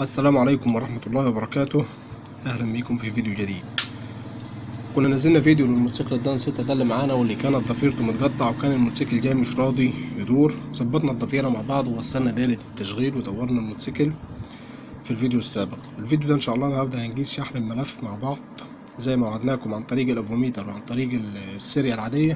السلام عليكم ورحمة الله وبركاته أهلا بيكم في فيديو جديد كنا نزلنا فيديو للموتوسيكل الدان ستة ده اللي معانا واللي كانت ضفيرته متقطع وكان الموتوسيكل جاي مش راضي يدور ظبطنا الضفيرة مع بعض ووصلنا دايرة التشغيل ودورنا الموتوسيكل في الفيديو السابق الفيديو ده إن شاء الله النهاردة هنجيز شحن الملف مع بعض زي ما وعدناكم عن طريق الافوميتر وعن طريق السيريا العادية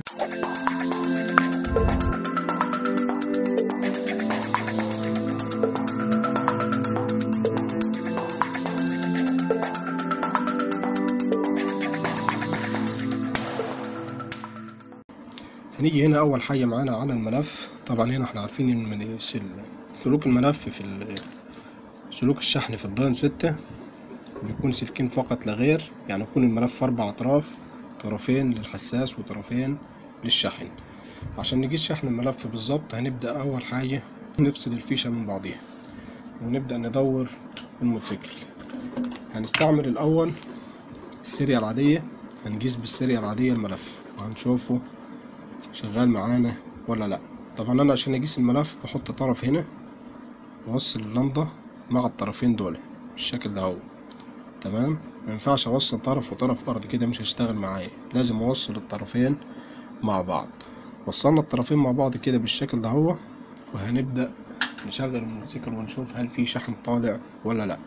هنيجي هنا اول حاجه معانا على الملف طبعا هنا احنا عارفين ان من سلوك الملف في سلوك الشحن في الداين ستة بيكون سلكين فقط لا غير يعني يكون الملف اربع اطراف طرفين للحساس وطرفين للشحن عشان نجيب شحن الملف بالظبط هنبدا اول حاجه نفصل الفيشه من بعضيها ونبدا ندور الموتوسيكل هنستعمل الاول السيريا العاديه هنقيس بالسيريا العاديه الملف وهنشوفه شغال معانا ولا لا طبعا انا عشان اقيس الملف بحط طرف هنا واوصل اللمضة مع الطرفين دول بالشكل ده اهو تمام مينفعش اوصل طرف وطرف ارض كده مش هيشتغل معايا لازم اوصل الطرفين مع بعض وصلنا الطرفين مع بعض كده بالشكل ده اهو وهنبدأ نشغل الموتوسيكل ونشوف هل في شحن طالع ولا لا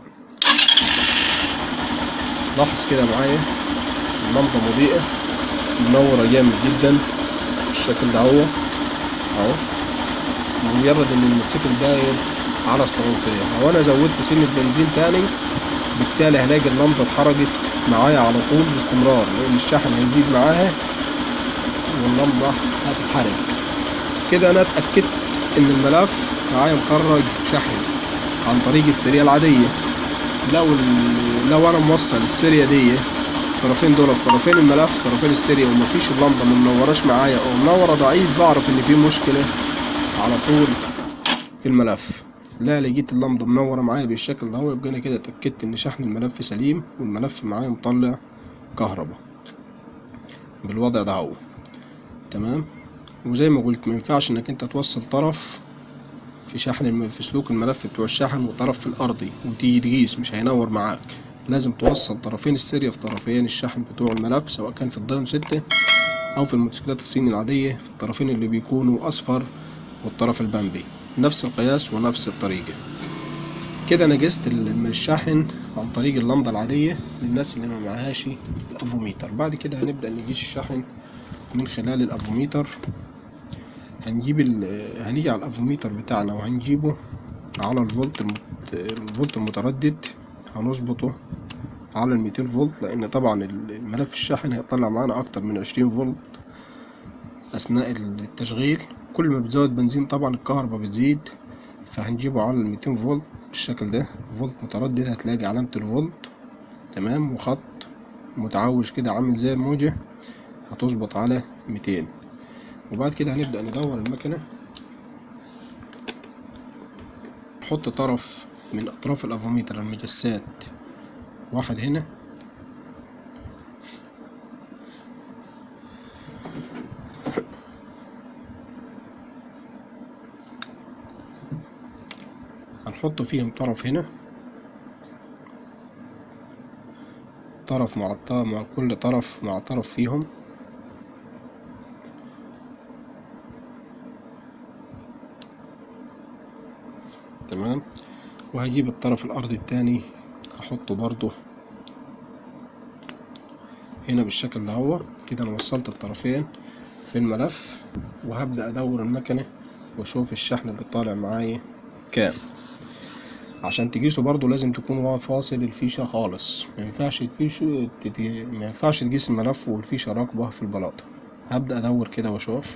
لاحظ كده معايا اللمضة مضيئة منورة جامد جدا بالشكل ده اهو اهو مجرد ان الموتوسيكل داير على الصلنسية لو انا زودت سنة بنزين تاني بالتالي هلاقي اللمبة اتحرقت معايا على طول باستمرار لان الشحن هيزيد معاها واللمبة هتتحرق كده انا اتأكدت ان الملف معايا مخرج شحن عن طريق السرية العادية لو لو انا موصل السرية دي الطرفين دول في طرفين الملف طرفين السيريا ومفيش اللمبه منوراش معايا او منوره ضعيف بعرف ان في مشكله على طول في الملف لا لقيت اللمبه منوره معايا بالشكل ده هو يبقى انا كده اتاكدت ان شحن الملف سليم والملف معايا مطلع كهرباء بالوضع ده هو تمام وزي ما قلت مينفعش انك انت توصل طرف في شحن في سلوك الملف بتوع الشحن وطرف في الارضي وتيجي تقيس مش هينور معاك لازم توصل طرفين السيريا في طرفين الشحن بتوع الملف سواء كان في الدايم ستة أو في الموتوسيكلات الصيني العادية في الطرفين اللي بيكونوا أصفر والطرف البامبي نفس القياس ونفس الطريقة كده أنا قست الشاحن عن طريق اللمضة العادية للناس اللي ما معهاش الأفوميتر بعد كده هنبدأ نقيس الشاحن من خلال الأفوميتر هنجيب هنيجي على الأفوميتر بتاعنا وهنجيبه على الفولت المت... الفولت المتردد هنظبطه على الميتين فولت لان طبعا الملف الشاحن هيطلع معانا اكتر من عشرين فولت اثناء التشغيل كل ما بتزود بنزين طبعا الكهرباء بتزيد فهنجيبه على الميتين فولت بالشكل ده فولت متردد هتلاقي علامة الفولت تمام وخط متعوج كده عامل زي الموجة هتظبط على ميتين وبعد كده هنبدأ ندور المكنة نحط طرف من أطراف الأفوميتر المجسات واحد هنا هنحط فيهم طرف هنا طرف مع الطرف مع كل طرف مع طرف فيهم تمام وهجيب الطرف الارضي التاني احطه برضو هنا بالشكل ده هو كده انا وصلت الطرفين في الملف وهبدأ ادور المكنة واشوف الشحن اللي طالع معايا كام عشان تقيسه برضو لازم تكون فاصل الفيشة خالص مينفعش الفيش مينفعش تقيس الملف والفيشة راكبة في البلاطة هبدأ ادور كده واشوف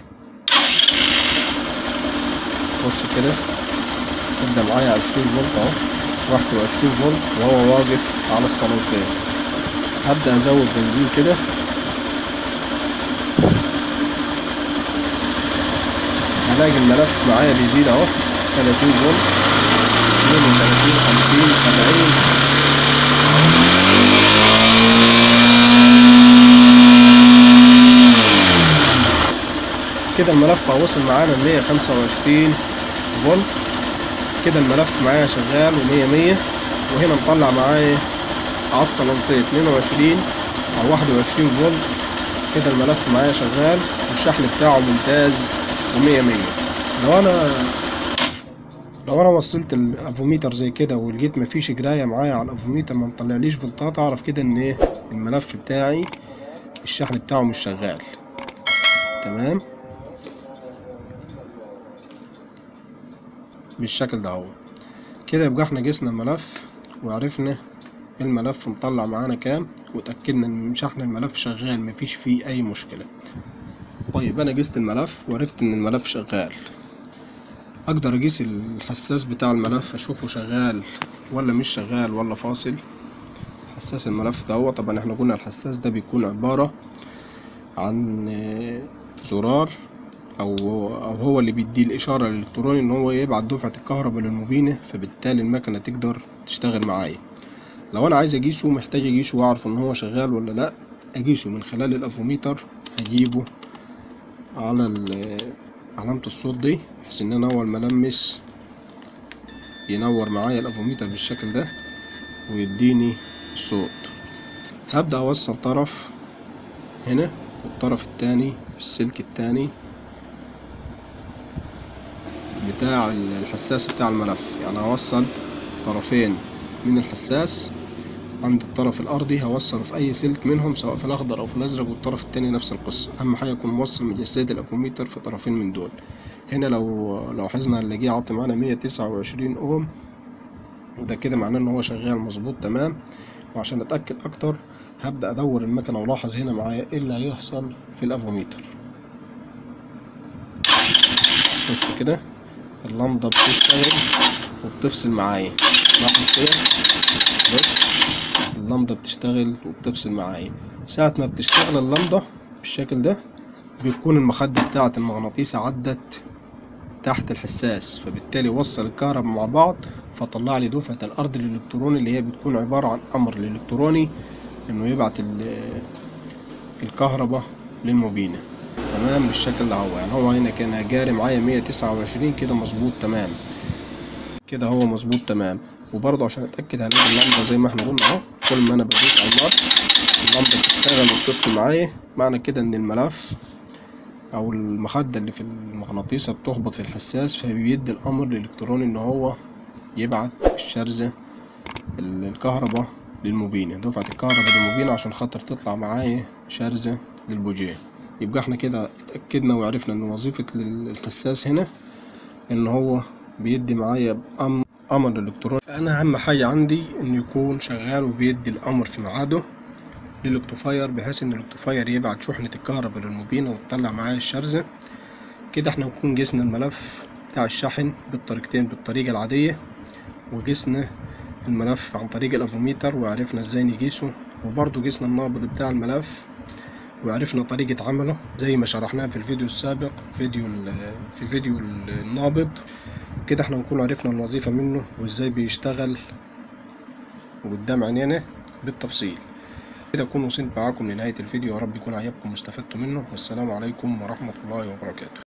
بص كده ابدأ معايا عشرين فولت اهو واحد وعشرين فولت وهو واقف على الصلنسية هبدأ ازود بنزين كده هلاقي الملف معايا بيزيد اهو تلاتين فولت اتنين وتلاتين خمسين سبعين كده الملف وصل معانا مية خمسة وعشرين فولت كده الملف معايا شغال ومية مية وهنا مطلع معايا على الصلنسية 22 او 21 فولت كده الملف معايا شغال والشحن بتاعه ممتاز ومية مية لو انا لو انا وصلت الافوميتر زي كده ولقيت مفيش قرايه معايا على الافوميتر ما مطلعليش فولتات اعرف كده ان ايه الملف بتاعي الشحن بتاعه مش شغال تمام بالشكل ده اهو كده يبقى احنا قسنا الملف وعرفنا الملف مطلع معانا كام وتأكدنا ان شحن الملف شغال مفيش فيه اي مشكلة طيب انا قست الملف وعرفت ان الملف شغال اقدر اقيس الحساس بتاع الملف اشوفه شغال ولا مش شغال ولا فاصل حساس الملف ده هو طبعا احنا قلنا الحساس ده بيكون عبارة عن زرار او او هو اللي بيدي الاشاره الالكتروني ان هو يبعت دفعه الكهرباء للمبينه فبالتالي المكنه تقدر تشتغل معايا لو انا عايز اقيسه محتاج اقيسه واعرف ان هو شغال ولا لا اقيسه من خلال الافوميتر هجيبه على علامه الصوت دي بحيث ان انا اول ما المس ينور معايا الافوميتر بالشكل ده ويديني الصوت هبدا اوصل طرف هنا والطرف التاني في السلك التاني بتاع الحساس بتاع الملف يعني هوصل طرفين من الحساس عند الطرف الارضي هوصله في اي سلك منهم سواء في الاخضر او في الازرق والطرف التاني نفس القصه اهم حاجه يكون موصل من جسد الافوميتر في طرفين من دول هنا لو لو حزنا هنلاقيه عاطي معانا مية تسعة وعشرين اوم وده كده معناه ان هو شغال مظبوط تمام وعشان اتاكد اكتر هبدا ادور المكنه والاحظ هنا معايا ايه اللي هيحصل في الافوميتر بص كده اللمضة بتشتغل وبتفصل معايا لاحظ كده بص اللمضة بتشتغل وبتفصل معايا ساعة ما بتشتغل اللمضة بالشكل ده بيكون المخدة بتاعة المغناطيس عدت تحت الحساس فبالتالي وصل الكهرباء مع بعض فطلع لي دفعة الأرض الإلكتروني اللي هي بتكون عبارة عن أمر الإلكتروني إنه يبعت الكهرباء للمبينة تمام بالشكل ده هو يعني هو هنا كان جاري معايا مية تسعة وعشرين كده مظبوط تمام كده هو مظبوط تمام وبرضه عشان اتاكد هلاقي اللمبه زي ما احنا قلنا اهو كل ما انا بدوس على النار اللمبه بتشتغل وبتطفي معايا معنى كده ان الملف او المخده اللي في المغناطيسه بتخبط في الحساس فبيدي الامر الالكتروني ان هو يبعت الشرزه الكهرباء للمبينه دفعه الكهرباء للمبينه عشان خاطر تطلع معايا شرزه للبوجيه يبقى احنا كده اتأكدنا وعرفنا ان وظيفة الحساس هنا ان هو بيدي معايا امر الكتروني انا اهم حاجة عندي انه يكون شغال وبيدي الامر في ميعاده للاكتوفاير بحيث ان الاكتوفاير يبعت شحنة الكهرباء للمبينة وتطلع معايا الشرزة كده احنا نكون قسنا الملف بتاع الشحن بالطريقتين بالطريقة العادية وقسنا الملف عن طريق الافوميتر وعرفنا ازاي نقيسه وبرضه قسنا النابض بتاع الملف وعرفنا طريقة عمله زي ما شرحناه في الفيديو السابق فيديو في فيديو النابض كده احنا نكون عرفنا الوظيفة منه وازاي بيشتغل قدام عينينا بالتفصيل كده اكون وصلت معاكم لنهاية الفيديو يا رب يكون عجبكم واستفدتوا منه والسلام عليكم ورحمة الله وبركاته